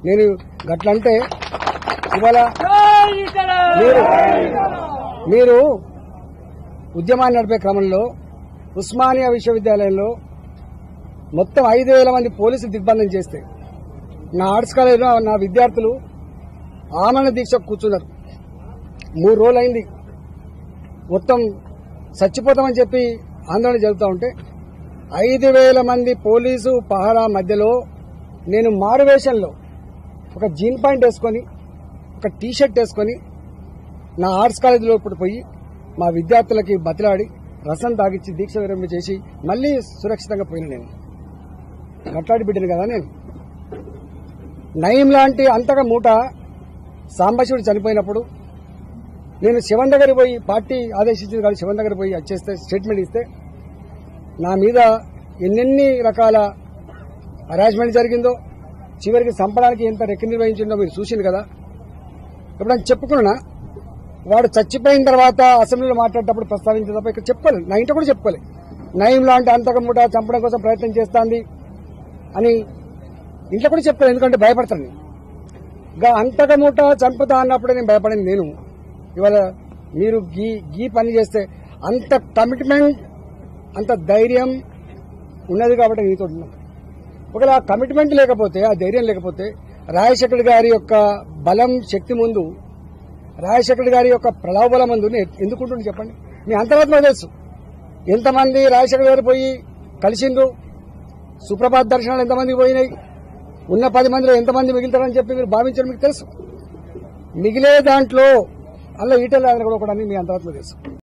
నేను గట్లంటే ఇవాళ మీరు మీరు ఉద్యమాన్ని నడిపే క్రమంలో ఉస్మానియా విశ్వవిద్యాలయంలో మొత్తం ఐదు వేల మంది పోలీసులు దిగ్బంధం చేస్తే నా ఆర్ట్స్ కాలేజీలో నా విద్యార్థులు ఆమరణ దీక్ష కూర్చున్నారు మూడు రోజులు అయింది మొత్తం చచ్చిపోతామని చెప్పి ఆందోళన జరుగుతూ ఉంటే ఐదు వేల మంది పోలీసు పహారా మధ్యలో నేను మారువేషంలో ఒక జీన్ పాయింట్ వేసుకొని ఒక టీ షర్ట్ వేసుకొని నా ఆర్ట్స్ కాలేజీలో ఇప్పుడు పోయి మా విద్యార్థులకి బతిలాడి రసం తాగిచ్చి దీక్ష విరమణ చేసి మళ్ళీ సురక్షితంగా పోయిన నేను మాట్లాడి బిడ్డను కదా నేను నయం లాంటి అంతగా మూట సాంబశివుడు చనిపోయినప్పుడు నేను శివన్ దగ్గరికి పోయి పార్టీ ఆదేశించింది కాదు శివన్ దగ్గర పోయి వచ్చేస్తే స్టేట్మెంట్ ఇస్తే నా మీద ఎన్నెన్ని రకాల హరాస్మెంట్ జరిగిందో చివరికి చంపడానికి ఎంత రెక్కి నిర్వహించిందో మీరు చూసింది కదా ఎప్పుడైనా చెప్పుకున్నా వాడు చచ్చిపోయిన తర్వాత అసెంబ్లీలో మాట్లాడేటప్పుడు ప్రస్తావించే తప్ప ఇక్కడ చెప్పలేదు నా ఇంట్లో కూడా చెప్పుకోలేదు నయం లాంటి అంతకముట చంపడం కోసం ప్రయత్నం చేస్తాంది అని ఇంట్లో కూడా చెప్తాను ఎందుకంటే భయపడతాను నేను గా అంతకముట చంపుతా అన్నప్పుడే నేను భయపడింది నేను ఇవాళ మీరు గీ గీ పని చేస్తే అంత కమిట్మెంట్ అంత ధైర్యం ఉన్నది కాబట్టి నీతో ఉన్నాను ఒకవేళ ఆ కమిట్మెంట్ లేకపోతే ఆ ధైర్యం లేకపోతే రాజశేఖర్ గారి యొక్క బలం శక్తి ముందు రాజశేఖర్ గారి యొక్క ప్రలాభబలం ముందు నేను ఎందుకుంటుంది చెప్పండి మీ అంతరాత్మ తెలుసు ఎంతమంది రాజశేఖర్ గారు పోయి కలిసిండ్రు సుప్రభాత్ దర్శనాలు ఎంతమంది పోయినాయి ఉన్న పది మందిలో ఎంతమంది మిగులుతారని చెప్పి మీరు భావించడం మీకు తెలుసు మిగిలే దాంట్లో అలా ఈటల కూడా కూడా మీ అంతరాత్మ తెలుసు